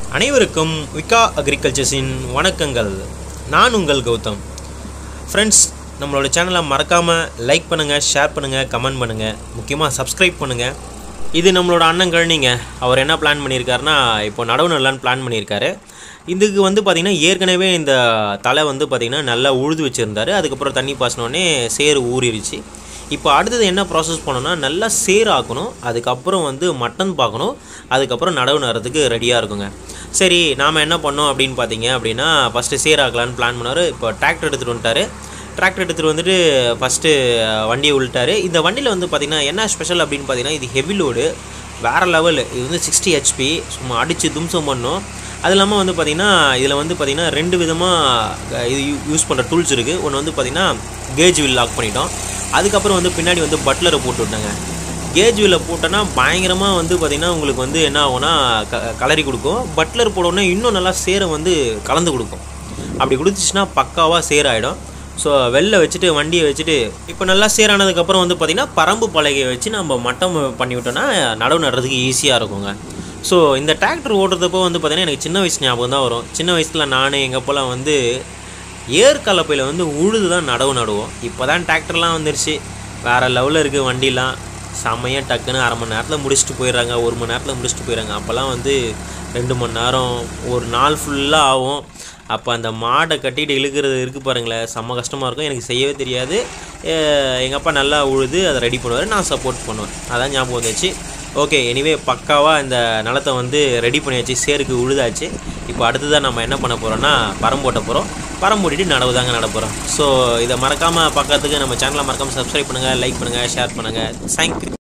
அனைவருக்கும் விகா அக்ரிகல்ச்சர்ஸின் வணக்கங்கள் நான் உங்கள் கௌதம் ஃப்ரெண்ட்ஸ் நம்மளோட சேனலை மறக்காமல் லைக் பண்ணுங்கள் ஷேர் பண்ணுங்கள் கமெண்ட் பண்ணுங்கள் முக்கியமாக சப்ஸ்கிரைப் பண்ணுங்கள் இது நம்மளோட அண்ணன் கழனிங்க அவர் என்ன பிளான் பண்ணியிருக்காருன்னா இப்போ நடவு நடலான்னு பிளான் பண்ணியிருக்காரு இதுக்கு வந்து பார்த்திங்கன்னா ஏற்கனவே இந்த தலை வந்து பார்த்திங்கன்னா நல்லா உழுது வச்சுருந்தாரு அதுக்கப்புறம் தண்ணி பாசினோடனே சேறு ஊறிடுச்சு இப்போ அடுத்தது என்ன ப்ராசஸ் பண்ணணும்னா நல்லா சேர் ஆக்கணும் அதுக்கப்புறம் வந்து மட்டன் பார்க்கணும் அதுக்கப்புறம் நடவு நடுறதுக்கு ரெடியாக இருக்குங்க சரி நாம் என்ன பண்ணோம் அப்படின்னு பார்த்தீங்க அப்படின்னா ஃபஸ்ட்டு சேர் ஆக்கலான்னு பிளான் பண்ணார் இப்போ டிராக்டர் எடுத்துகிட்டு வந்துட்டாரு டிராக்டர் எடுத்துகிட்டு வந்துட்டு ஃபஸ்ட்டு வண்டியை உள்ட்டாரு இந்த வண்டியில் வந்து பார்த்திங்கன்னா என்ன ஸ்பெஷல் அப்படின்னு பார்த்தீங்கன்னா இது ஹெவி லோடு வேறு லெவல் இது வந்து சிக்ஸ்டி ஹெச்பி சும்மா அடித்து தும்சம் பண்ணும் அது இல்லாமல் வந்து பார்த்திங்கன்னா இதில் வந்து பார்த்திங்கன்னா ரெண்டு விதமாக இது யூஸ் பண்ணுற டூல்ஸ் இருக்குது ஒன்று வந்து பார்த்திங்கன்னா கேஜ் வில் லாக் பண்ணிட்டோம் அதுக்கப்புறம் வந்து பின்னாடி வந்து பட்லரை போட்டு விட்டாங்க கேஜ் வில்ல போட்டோன்னா பயங்கரமாக வந்து பார்த்திங்கன்னா உங்களுக்கு வந்து என்ன ஆகும்னா க கலரி கொடுக்கும் பட்லர் போடவுடனே இன்னும் நல்லா சேரை வந்து கலந்து கொடுக்கும் அப்படி கொடுத்துச்சுன்னா பக்காவாக சேராயிடும் ஸோ வெளில வச்சுட்டு வண்டியை வச்சுட்டு இப்போ நல்லா சேரானதுக்கப்புறம் வந்து பார்த்திங்கன்னா பரம்பு பலகையை வச்சு நம்ம மட்டம் பண்ணி விட்டோன்னா நடவு நடுறதுக்கு ஈஸியாக இருக்குங்க ஸோ இந்த டிராக்டர் ஓட்டுறதப்போ வந்து பார்த்திங்கன்னா எனக்கு சின்ன வயசு ஞாபகம் தான் வரும் சின்ன வயசில் நான் எங்கள் அப்போலாம் வந்து ஏர் கலப்பையில் வந்து உழுது தான் நடவு நடுவோம் இப்போ தான் டிராக்டர்லாம் வந்துருச்சு வேறு லெவலில் இருக்குது வண்டிலாம் செம்மையாக டக்குன்னு அரை மணி நேரத்தில் முடிச்சுட்டு போயிடுறாங்க ஒரு மணி நேரத்தில் முடிச்சுட்டு போயிடுறாங்க அப்போல்லாம் வந்து ரெண்டு மணி நேரம் ஒரு நாள் ஃபுல்லாக ஆகும் அப்போ அந்த மாடை கட்டிட்டு இழுக்கிறது இருக்குது பாருங்களேன் செம்ம கஷ்டமாக இருக்கும் எனக்கு செய்யவே தெரியாது எங்கள் அப்பா நல்லா உழுது அதை ரெடி பண்ணுவார் நான் சப்போர்ட் பண்ணுவேன் அதான் ஞாபகம் வந்துச்சு ஓகே எனிவே பக்காவாக இந்த நிலத்தை வந்து ரெடி பண்ணியாச்சு சேருக்கு உழுதாச்சு இப்போ அடுத்ததாக நம்ம என்ன பண்ண போகிறோம்னா பரம் போட்ட போகிறோம் பரம் போட்டுட்டு நடவு தாங்க நட போகிறோம் ஸோ இதை மறக்காமல் பார்க்கறதுக்கு நம்ம சேனலை மறக்காமல் சப்ஸ்கிரைப் பண்ணுங்கள் லைக் பண்ணுங்கள் ஷேர் பண்ணுங்கள் தேங்க்யூ